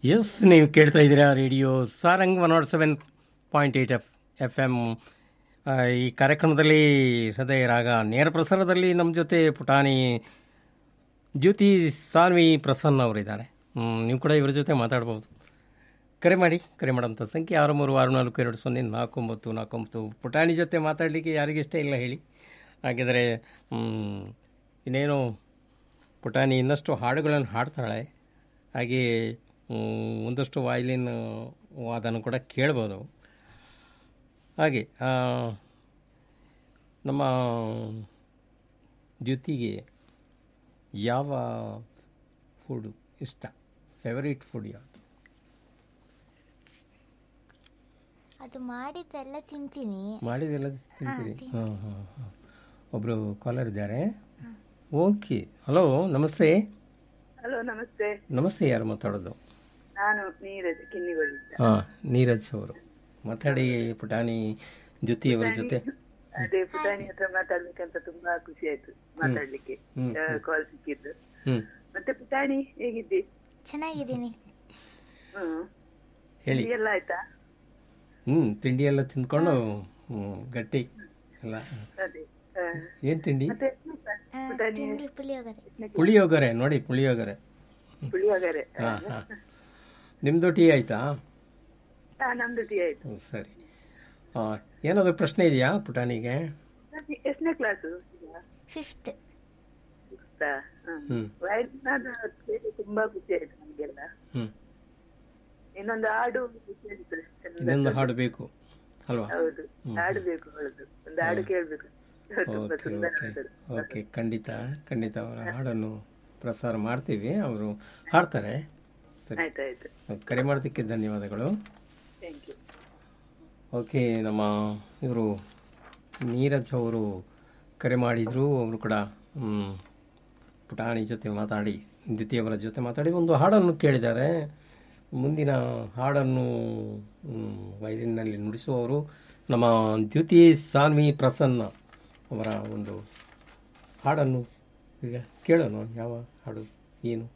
S ನೀವು ಕೇಳ್ತಾ ಇದ್ದೀರಾ radio Sarang one nought seven point eight F F M ಈ ಕಾರ್ಯಕ್ರಮದಲ್ಲಿ ಹೃದಯ ರಾಗ ನೇರ ಪ್ರಸಾರದಲ್ಲಿ ನಮ್ಮ ಜೊತೆ ಪುಟಾಣಿ ಜ್ಯೋತಿ ಸಾನ್ವಿ ಪ್ರಸನ್ನ ಅವರಿದ್ದಾರೆ ಹ್ಮ್, ನೀವು ಕೂಡ ಇವರ ಜೊತೆ ಮಾತಾಡ್ಬೋದು ಕರೆ ಮಾಡಿ ಕರೆ ಮಾಡೋಂಥ ಸಂಖ್ಯೆ ಆರು ಮೂರು ಆರು ನಾಲ್ಕು ಎರಡು ಸೊನ್ನೆ ನಾಲ್ಕು ಒಂಬತ್ತು ನಾಲ್ಕು ಒಂಬತ್ತು ಪುಟಾಣಿ ಜೊತೆ ಮಾತಾಡಲಿಕ್ಕೆ ಯಾರಿಗೂ ಇಷ್ಟ ಇಲ್ಲ ಹೇಳಿ ಹಾಗಿದ್ರೆ ಹ್ಮ್, ಇನ್ನೇನು ಪುಟಾಣಿ ಇನ್ನಷ್ಟು ಹಾಡುಗಳನ್ನು ಹಾಡ್ತಾಳೆ ಹಾಗೆ ಹ್ಮ್, ಒಂದಷ್ಟು ವಾಯ್ಲಿನ್ ವಾದನ ಕೂಡ ಕೇಳ್ಬೋದು ಹಾಗೆ ಆ, ನಮ್ಮ ದ್ಯುತಿಗೆ ಯಾವ ಫುಡ್ ಇಷ್ಟ ಫೇವರಿಟ್ ಫುಡ್ ಯಾವುದು ಅದು ಮಾಡಿದ್ದೆಲ್ಲ ತಿಂತೀನಿ ಮಾಡಿದೆಲ್ಲ ತಿಂತೀರಿ ಹಾಂ ಹಾಂ ಹಾಂ ಒಬ್ಬರು ಕಾಲರ್ ಇದ್ದಾರೆ ಓಕೆ ಹಲೋ ನಮಸ್ತೆ ಹಲೋ ನಮಸ್ತೆ ನಮಸ್ತೆ ಯಾರು ಮಾತಾಡೋದು ನಾನು ನೀರಜ್ ಕಿನ್ನಿಗಳಿಂದ ಹಾಂ ನೀರಜ್ ಅವರು ಮಾತಾಡಿ ಪುಟಾಣಿ ಜ್ಯೋತಿಯವರ ಜೊತೆ ಅದೇ ಪುಟಾಣಿ ಹತ್ರ ಮಾತಾಡ್ಬೇಕಂತ ತುಂಬಾ ಖುಷಿ ಆಯ್ತು ಮಾತಾಡ್ಲಿಕ್ಕೆ ಹ್ಮ್, ಕಾಲ್ ಸಿಕ್ಕಿದ್ದು ಹ್ಞೂ ಮತ್ತೆ ಪುಟಾಣಿ ಹೇಗಿದ್ದಿ ಚೆನ್ನಾಗಿದ್ದೀನಿ ಹ್ಮ್ ಹೇಳಿ ಟೀ ಎಲ್ಲ ಆಯ್ತಾ ಹ್ಞೂ ತಿಂಡಿ ಎಲ್ಲ ತಿಂದ್ಕೊಂಡು ಹ್ಞೂ ಗಟ್ಟಿ ಎಲ್ಲ ಅದೇ ಆ, ಏನು ತಿಂಡಿ ಮತ್ತೆ ಆ, ಪುಟಾಣಿ ತಿಂಡಿ ಪುಳಿಯೋಗರೆ ಪುಳಿಯೋಗರೆ ನೋಡಿ ಪುಳಿಯೋಗರೆ ಪುಳಿಯೋಗರೆ ಹಾಂ ಹಾಂ ನಿಮ್ಮದು ಟೀ ಆಯಿತಾ ಹಾ ನಮ್ದು ಟೀ ಆಯ್ತು ಹ್ಞೂ ಸರಿ ಹಾಂ ಏನಾದರೂ ಪ್ರಶ್ನೆ ಇದೆಯಾ ಪುಟಾಣಿಗೆ ಎಷ್ಟನೇ ಕ್ಲಾಸು ಫಿಫ್ತ್ ಹ್ಞೂ ವಯಸ್ಸಿನಾದ ಕೇಳಿ ತುಂಬಾ ಖುಷಿ ಆಯ್ತು ನಮ್ಗೆಲ್ಲ ಹ್ಞೂ ಇನ್ನೊಂದು ಹಾಡು ಕೇಳಿದ್ರೆ ಚಂದ. ಇನ್ನೊಂದು ಹಾಡು ಬೇಕು ಅಲ್ವಾ ಹೌದು ಹಾಡು ಬೇಕು ಹೌದು ಒಂದು ಹಾಡು ಕೇಳ್ಬೇಕು ತುಂಬಾ ಓಕೆ ಸುಂದರ ಓಕೆ ಹಾಡು. ಓಕೆ ಖಂಡಿತ ಖಂಡಿತ ಅವರ ಹಾಡನ್ನು ಪ್ರಸಾರ ಮಾಡ್ತೀವಿ ಅವರು ಹಾಡ್ತಾರೆ ಸರಿ ಆಯ್ತಾಯ್ತು ಕರೆ ಮಾಡೋದಕ್ಕೆ ಧನ್ಯವಾದಗಳು ಥ್ಯಾಂಕ್ ಯು ಓಕೆ ನಮ್ಮ ಇವರು ನೀರಜ್ ಅವರು ಕರೆ ಮಾಡಿದರು ಅವರು ಕೂಡ ಮ್, ಪುಟಾಣಿ ಜೊತೆ ಮಾತಾಡಿ ದ್ವಿತೀಯವರ ಜೊತೆ ಮಾತಾಡಿ ಒಂದು ಹಾಡನ್ನು ಕೇಳಿದ್ದಾರೆ ಮುಂದಿನ ಹಾಡನ್ನು ಮ್, ವಯಲಿನ್ನಲ್ಲಿ ನುಡಿಸುವವರು ನಮ್ಮ ದ್ಯುತಿ ಸಾನ್ವಿ ಪ್ರಸನ್ನ ಅವರ ಒಂದು ಹಾಡನ್ನು ಈಗ ಕೇಳೋಣ ಯಾವ ಹಾಡು ಏನು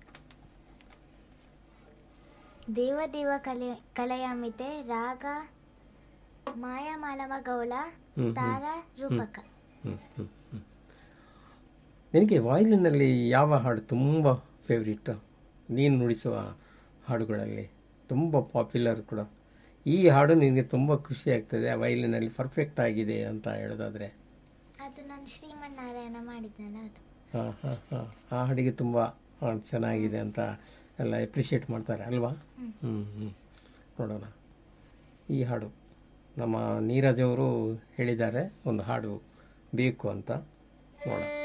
ದೇವ ದೇವ ಕಲೆ ಕಲಯಾಮಿತೆ ರಾಗ ಮಾಯಾಮಾಲವ ಗೌಳ ಹ್ಮ್, ಹ್ಮ್. ತಾರ ರೂಪಕ ಹ್ಮ್, ಹ್ಮ್, ಹ್ಮ್. ನಿನಗೆ ವಾಯ್ಲಿನಲ್ಲಿ ಯಾವ ಹಾಡು ತುಂಬ ಫೇವ್ರಿಟ್ ನೀನು ನುಡಿಸುವ ಹಾಡುಗಳಲ್ಲಿ ತುಂಬ ಪಾಪ್ಯುಲರ್ ಕೂಡ ಈ ಹಾಡು ನಿನಗೆ ತುಂಬ ಖುಷಿ ಆಗ್ತದೆ ಆ ವಯಲಿನಲ್ಲಿ ಪರ್ಫೆಕ್ಟ್ ಆಗಿದೆ ಅಂತ ಹೇಳೋದಾದರೆ ಅದು ನಾನು ಶ್ರೀಮನ್ನಾರಾಯಣ ಮಾಡಿದ್ನಲ್ಲ ಅದು ಹಾಂ ಹಾಂ ಹಾಂ ಆ ಹಾಡಿಗೆ ತುಂಬ ಆ, ಚೆನ್ನಾಗಿದೆ ಅಂತ ಎಲ್ಲ ಎಪ್ರಿಷಿಯೇಟ್ ಮಾಡ್ತಾರೆ ಅಲ್ವಾ ಹ್ಞೂ ಹ್ಞೂ ನೋಡೋಣ ಈ ಹಾಡು ನಮ್ಮ ನೀರಜ್ ಅವರು ಹೇಳಿದ್ದಾರೆ ಒಂದು ಹಾಡು ಬೇಕು ಅಂತ ನೋಡೋಣ